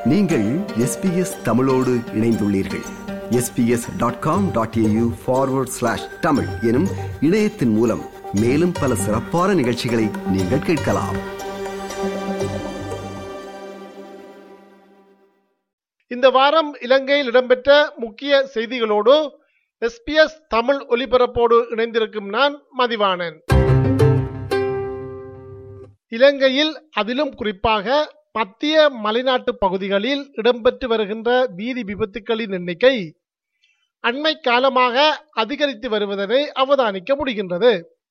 நீங்கள் எஸ்பிஎஸ் தமிழோடு இணைந்துள்ளீர்கள் SBS dot com dot AU forward slash Tamil எனும் இணையத்தின் மூலம் மேலும் பல சிறப்பான நிகழ்ச்சிகளை நீங்கள் கேட்கலாம் இந்த வாரம் இலங்கையில் இடம்பெற்ற முக்கிய செய்திகளோடு எஸ்பிஎஸ் தமிழ் ஒலிபரப்போடு இணைந்திருக்கும் நான் மதிவாணன் இலங்கையில் அதிலும் குறிப்பாக மத்திய மலைநாட்டு பகுதிகளில் இடம்பெற்று வருகின்ற வீதி விபத்துக்களின் எண்ணிக்கை அண்மை காலமாக அதிகரித்து வருவதனை அவதானிக்க முடிகின்றது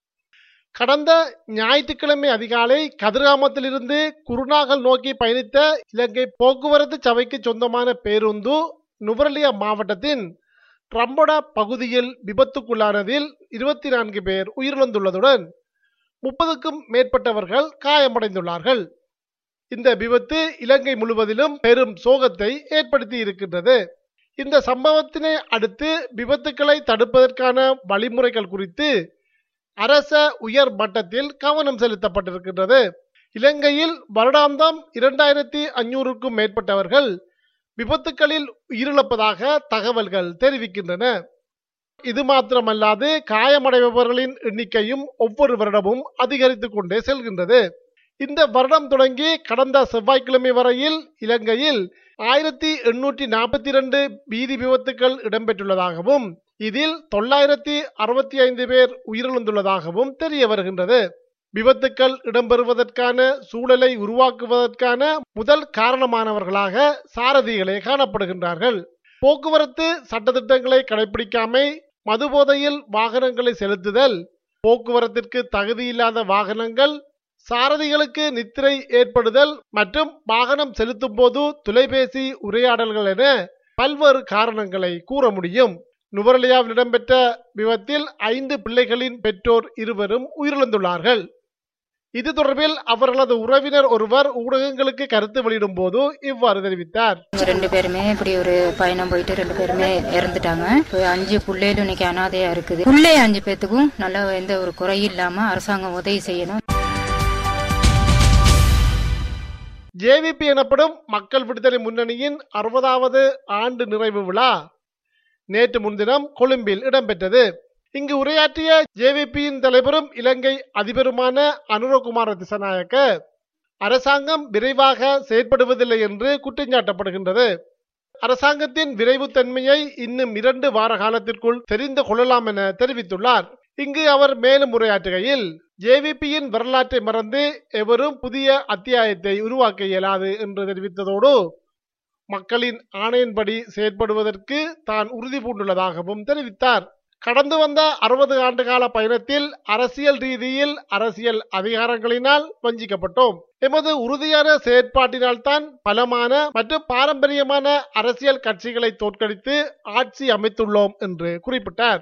கடந்த ஞாயிற்றுக்கிழமை அதிகாலை கதிர்காமத்திலிருந்து குருநாகல் நோக்கி பயணித்த இலங்கை போக்குவரத்து சபைக்கு சொந்தமான பேருந்து நுவரலியா மாவட்டத்தின் ரம்பொடா பகுதியில் விபத்துக்குள்ளானதில் இருபத்தி நான்கு பேர் உயிரிழந்துள்ளதுடன் முப்பதுக்கும் மேற்பட்டவர்கள் காயமடைந்துள்ளார்கள் இந்த விபத்து இலங்கை முழுவதிலும் பெரும் சோகத்தை ஏற்படுத்தி இருக்கின்றது இந்த சம்பவத்தினை அடுத்து விபத்துக்களை தடுப்பதற்கான வழிமுறைகள் குறித்து அரச உயர் மட்டத்தில் கவனம் செலுத்தப்பட்டிருக்கின்றது இலங்கையில் வருடாந்தம் இரண்டாயிரத்தி ஐநூறுக்கும் மேற்பட்டவர்கள் விபத்துக்களில் உயிரிழப்பதாக தகவல்கள் தெரிவிக்கின்றன இது மாத்திரமல்லாது காயமடைபவர்களின் எண்ணிக்கையும் ஒவ்வொரு வருடமும் அதிகரித்துக் கொண்டே செல்கின்றது இந்த வருடம் தொடங்கி கடந்த செவ்வாய்க்கிழமை வரையில் இலங்கையில் ஆயிரத்தி எண்ணூற்றி நாற்பத்தி இரண்டு வீதி விபத்துக்கள் இடம்பெற்றுள்ளதாகவும் இதில் தொள்ளாயிரத்தி அறுபத்தி ஐந்து பேர் உயிரிழந்துள்ளதாகவும் தெரிய வருகின்றது விபத்துக்கள் இடம்பெறுவதற்கான சூழலை உருவாக்குவதற்கான முதல் காரணமானவர்களாக சாரதிகளே காணப்படுகின்றார்கள் போக்குவரத்து சட்டத்திட்டங்களை கடைபிடிக்காமை மதுபோதையில் வாகனங்களை செலுத்துதல் போக்குவரத்திற்கு தகுதியில்லாத வாகனங்கள் சாரதிகளுக்கு நித்திரை ஏற்படுதல் மற்றும் வாகனம் செலுத்தும் போது தொலைபேசி உரையாடல்கள் என பல்வேறு காரணங்களை கூற முடியும் நுவரலியாவில் இடம்பெற்ற விபத்தில் ஐந்து பிள்ளைகளின் பெற்றோர் இருவரும் உயிரிழந்துள்ளார்கள் இது தொடர்பில் அவர்களது உறவினர் ஒருவர் ஊடகங்களுக்கு கருத்து வெளியிடும் போது இவ்வாறு தெரிவித்தார் இவங்க ரெண்டு பேருமே இப்படி ஒரு பயணம் போயிட்டு ரெண்டு பேருமே இறந்துட்டாங்க இப்போ அஞ்சு புள்ளையிலும் இன்னைக்கு அனாதையா இருக்குது புள்ளை அஞ்சு பேத்துக்கும் நல்ல எந்த ஒரு குறையும் இல்லாம அரசாங்கம் உதவி செய்யணும் ஜேவிபி எனப்படும் மக்கள் விடுதலை முன்னணியின் அறுபதாவது ஆண்டு நிறைவு விழா நேற்று முன்தினம் கொழும்பில் இடம்பெற்றது இங்கு உரையாற்றிய ஜேவிபியின் தலைவரும் இலங்கை அதிபருமான அனுரகுமார திசநாயக்க அரசாங்கம் விரைவாக செயற்படுவதில்லை என்று குற்றஞ்சாட்டப்படுகின்றது அரசாங்கத்தின் விரைவுத்தன்மையை இன்னும் இரண்டு வார காலத்திற்குள் தெரிந்து கொள்ளலாம் என தெரிவித்துள்ளார் இங்கு அவர் மேலும் உரையாற்றுகையில் ஜேவிபியின் வரலாற்றை மறந்து எவரும் புதிய அத்தியாயத்தை உருவாக்க இயலாது என்று தெரிவித்ததோடு மக்களின் ஆணையின்படி செயற்படுவதற்கு தான் உறுதி பூண்டுள்ளதாகவும் தெரிவித்தார் கடந்து வந்த அறுபது ஆண்டுகால பயணத்தில் அரசியல் ரீதியில் அரசியல் அதிகாரங்களினால் வஞ்சிக்கப்பட்டோம் எமது உறுதியான செயற்பாட்டினால் தான் பலமான மற்றும் பாரம்பரியமான அரசியல் கட்சிகளை தோற்கடித்து ஆட்சி அமைத்துள்ளோம் என்று குறிப்பிட்டார்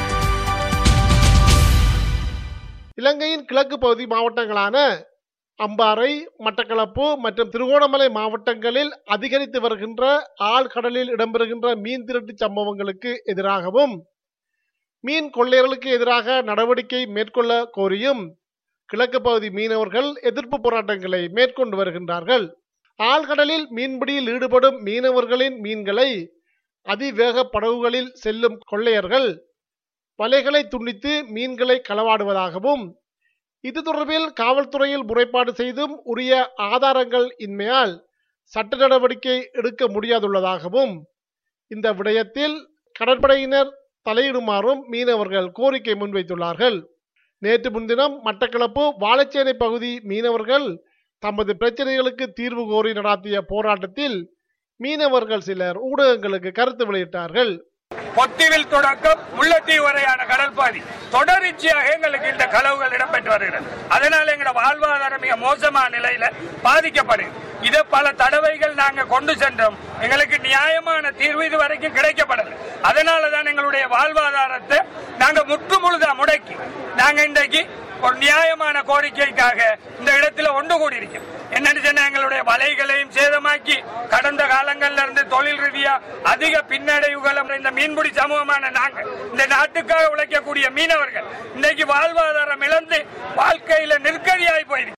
இலங்கையின் கிழக்கு பகுதி மாவட்டங்களான அம்பாறை மட்டக்களப்பு மற்றும் திருகோணமலை மாவட்டங்களில் அதிகரித்து வருகின்ற ஆழ்கடலில் இடம்பெறுகின்ற மீன் திருட்டு சம்பவங்களுக்கு எதிராகவும் மீன் கொள்ளையர்களுக்கு எதிராக நடவடிக்கை மேற்கொள்ள கோரியும் கிழக்கு பகுதி மீனவர்கள் எதிர்ப்பு போராட்டங்களை மேற்கொண்டு வருகின்றார்கள் ஆழ்கடலில் மீன்பிடியில் ஈடுபடும் மீனவர்களின் மீன்களை அதிவேக படகுகளில் செல்லும் கொள்ளையர்கள் வலைகளை துண்டித்து மீன்களை களவாடுவதாகவும் இது தொடர்பில் காவல்துறையில் முறைப்பாடு செய்தும் உரிய ஆதாரங்கள் இன்மையால் சட்ட நடவடிக்கை எடுக்க முடியாதுள்ளதாகவும் இந்த விடயத்தில் கடற்படையினர் தலையிடுமாறும் மீனவர்கள் கோரிக்கை முன்வைத்துள்ளார்கள் நேற்று முன்தினம் மட்டக்களப்பு வாழைச்சேனை பகுதி மீனவர்கள் தமது பிரச்சனைகளுக்கு தீர்வு கோரி நடாத்திய போராட்டத்தில் மீனவர்கள் சிலர் ஊடகங்களுக்கு கருத்து வெளியிட்டார்கள் பொத்திவில் தொடக்கம் முல்லைத்தீவு வரையான கடல் பாதி தொடர்ச்சியாக எங்களுக்கு இந்த களவுகள் இடம்பெற்று வருகிறது அதனால எங்களோட வாழ்வாதாரம் மிக மோசமான நிலையில பாதிக்கப்படுது இதை பல தடவைகள் நாங்க கொண்டு சென்றோம் எங்களுக்கு நியாயமான தீர்வு இது வரைக்கும் கிடைக்கப்படல அதனால தான் எங்களுடைய வாழ்வாதாரத்தை நாங்க முற்று முழுதா முடக்கி நாங்க இன்றைக்கு ஒரு நியாயமான கோரிக்கைக்காக இந்த இடத்துல ஒன்று கூடியிருக்கோம் என்னன்னு சொன்னா எங்களுடைய வலைகளையும் சேதமாக்கி கடந்த காலங்கள்ல இருந்து தொழில் ரீதியா அதிக பின்னடைவுகள் இந்த மீன்பிடி சமூகமான நாங்கள் இந்த நாட்டுக்காக உழைக்கக்கூடிய மீனவர்கள் இன்றைக்கு வாழ்வாதாரம் இழந்து வாழ்க்கையில நெருக்கடியாய் போயிருக்கு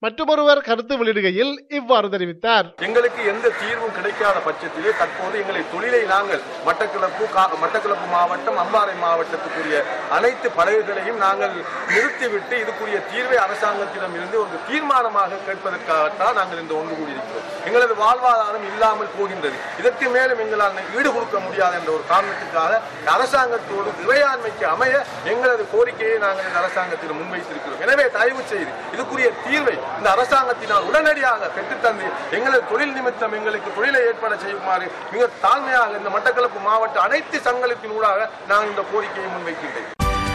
மற்றொருவர் கருத்து வெளியிடுகையில் இவ்வாறு தெரிவித்தார் எங்களுக்கு எந்த தீர்வும் கிடைக்காத பட்சத்திலே தற்போது எங்களை தொழிலை நாங்கள் மட்டக்களப்பு கா- மட்டக்களப்பு மாவட்டம் அம்பாறை மாவட்டத்துக்குரிய அனைத்து படகுகளையும் நாங்கள் நிறுத்திவிட்டு இதுக்குரிய தீர்வை அரசாங்கத்திடம் இருந்து ஒரு தீர்மானமாக கேட்பதற்காகத்தான் நாங்கள் இந்த ஒன்று கூடியிருக்கிறோம் எங்களது வாழ்வாதாரம் இல்லாமல் போகின்றது இதற்கு மேலும் எங்களால் ஈடு கொடுக்க முடியாது என்ற ஒரு காரணத்துக்காக அரசாங்கத்தோடு இறையாண்மைக்கு அமைய எங்களது கோரிக்கையை நாங்கள் இந்த அரசாங்கத்தில் முன்வைத்திருக்கிறோம் எனவே தயவு செய்து இதுக்குரிய தீர்வை இந்த அரசாங்கத்தினால் உடனடியாக பெற்றுத்தந்து எங்களது தொழில் நிமித்தம் எங்களுக்கு தொழிலை ஏற்பட செய்யுமாறு மிக தாழ்மையாக இந்த மட்டக்களப்பு மாவட்ட அனைத்து சங்கத்தின் ஊடாக நான் இந்த கோரிக்கையை முன்வைக்கின்றேன்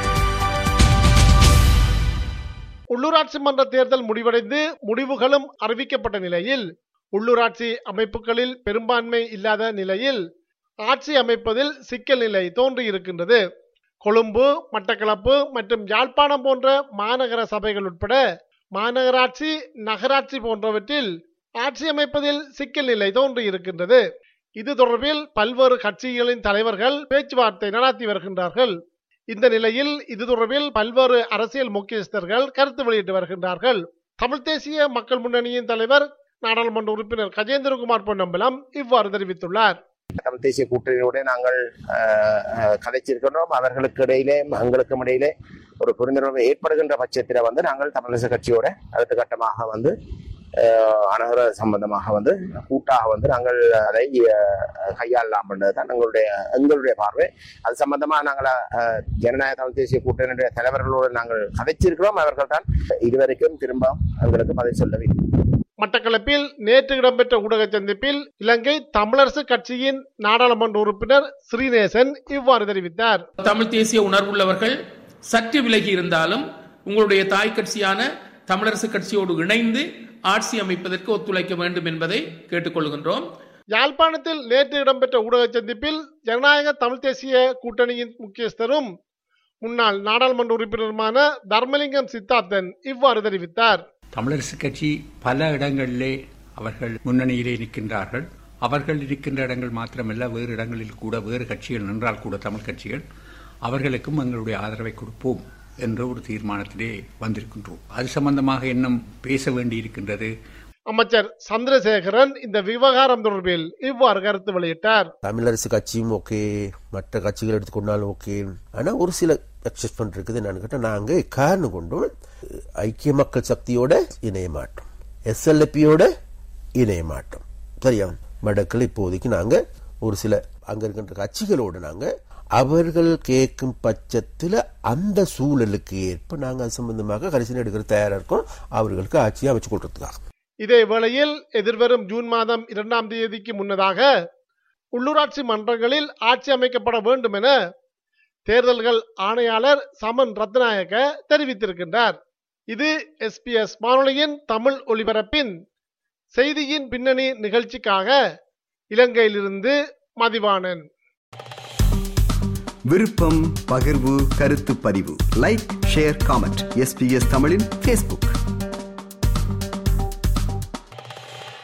உள்ளூராட்சி மன்ற தேர்தல் முடிவடைந்து முடிவுகளும் அறிவிக்கப்பட்ட நிலையில் உள்ளூராட்சி அமைப்புகளில் பெரும்பான்மை இல்லாத நிலையில் ஆட்சி அமைப்பதில் சிக்கல் நிலை தோன்றியிருக்கின்றது கொழும்பு மட்டக்களப்பு மற்றும் யாழ்ப்பாணம் போன்ற மாநகர சபைகள் உட்பட மாநகராட்சி நகராட்சி போன்றவற்றில் ஆட்சி அமைப்பதில் சிக்கல் நிலை தோன்றியிருக்கின்றது இது தொடர்பில் பல்வேறு கட்சிகளின் தலைவர்கள் பேச்சுவார்த்தை நடத்தி வருகின்றார்கள் இந்த நிலையில் இது தொடர்பில் பல்வேறு அரசியல் முக்கியஸ்தர்கள் கருத்து வெளியிட்டு வருகின்றார்கள் தமிழ் தேசிய மக்கள் முன்னணியின் தலைவர் நாடாளுமன்ற உறுப்பினர் கஜேந்திரகுமார் பொன்னம்பலம் இவ்வாறு தெரிவித்துள்ளார் தமிழ் தேசிய கூட்டணியோட நாங்கள் அஹ், அஹ், கதைச்சிருக்கின்றோம் அவர்களுக்கு இடையிலே எங்களுக்கும் இடையிலே ஒரு புரிந்துணர்வு ஏற்படுகின்ற பட்சத்தில் வந்து நாங்கள் தமிழரசு கட்சியோட அடுத்த கட்டமாக வந்து அஹ், அனகர சம்பந்தமாக வந்து கூட்டாக வந்து நாங்கள் அதை அஹ், கையாளலாம் தான் எங்களுடைய எங்களுடைய பார்வை அது சம்பந்தமாக நாங்கள் அஹ், ஜனநாயக தமிழ் தேசிய கூட்டணியுடைய தலைவர்களோடு நாங்கள் கதைச்சிருக்கிறோம் அவர்கள் தான் இதுவரைக்கும் திரும்ப எங்களுக்கு பதில் சொல்லவில்லை மட்டக்களப்பில் நேற்று இடம்பெற்ற ஊடக சந்திப்பில் இலங்கை தமிழரசு கட்சியின் நாடாளுமன்ற உறுப்பினர் ஸ்ரீநேசன் இவ்வாறு தெரிவித்தார் தமிழ் தேசிய உணர்வுள்ளவர்கள் சற்று விலகி இருந்தாலும் உங்களுடைய தாய் கட்சியான தமிழரசு கட்சியோடு இணைந்து ஆட்சி அமைப்பதற்கு ஒத்துழைக்க வேண்டும் என்பதை கேட்டுக்கொள்கின்றோம் யாழ்ப்பாணத்தில் நேற்று இடம்பெற்ற ஊடக சந்திப்பில் ஜனநாயக தமிழ் தேசிய கூட்டணியின் முக்கியஸ்தரும் முன்னாள் நாடாளுமன்ற உறுப்பினருமான தர்மலிங்கம் சித்தார்த்தன் இவ்வாறு தெரிவித்தார் தமிழரசு கட்சி பல இடங்களிலே அவர்கள் முன்னணியிலே நிற்கின்றார்கள் அவர்கள் இருக்கின்ற இடங்கள் மாத்திரமல்ல வேறு இடங்களில் கூட வேறு கட்சிகள் நின்றால் கூட தமிழ் கட்சிகள் அவர்களுக்கும் எங்களுடைய ஆதரவை கொடுப்போம் என்ற ஒரு தீர்மானத்திலே வந்திருக்கின்றோம் அது சம்பந்தமாக இன்னும் பேச வேண்டியிருக்கின்றது அமைச்சர் சந்திரசேகரன் இந்த விவகாரம் தொடர்பில் இவ்வாறு கருத்து வெளியிட்டார் தமிழரசு கட்சியும் ஓகே மற்ற கட்சிகள் எடுத்துக்கொண்டாலும் ஓகே ஆனா ஒரு சில அட்ஜஸ்ட்மெண்ட் இருக்குது என்னன்னு கேட்டா நாங்க காரணம் கொண்டும் ஐக்கிய மக்கள் சக்தியோட இணைய மாட்டோம் எஸ்எல்எப்பியோட இணைய மாட்டோம் சரியா வடக்கில் இப்போதைக்கு நாங்க ஒரு சில அங்க இருக்கின்ற கட்சிகளோடு நாங்க அவர்கள் கேட்கும் பட்சத்துல அந்த சூழலுக்கு ஏற்ப நாங்க அது சம்பந்தமாக கரிசனை எடுக்கிற தயாரா இருக்கோம் அவர்களுக்கு ஆட்சியை அமைச்சு கொடுறதுக்காக இதே வேளையில் எதிர்வரும் ஜூன் மாதம் இரண்டாம் தேதிக்கு முன்னதாக உள்ளூராட்சி மன்றங்களில் ஆட்சி அமைக்கப்பட வேண்டும் என தேர்தல்கள் ஆணையாளர் சமன் ரத்நாயக்க தெரிவித்திருக்கின்றார் இது எஸ்பிஎஸ் வானொலியின் தமிழ் ஒலிபரப்பின் செய்தியின் பின்னணி நிகழ்ச்சிக்காக இலங்கையிலிருந்து மதிவாணன் விருப்பம் பகிர்வு கருத்து பதிவு லைக் ஷேர் காமெண்ட் எஸ்பிஎஸ் தமிழின் ஃபேஸ்புக்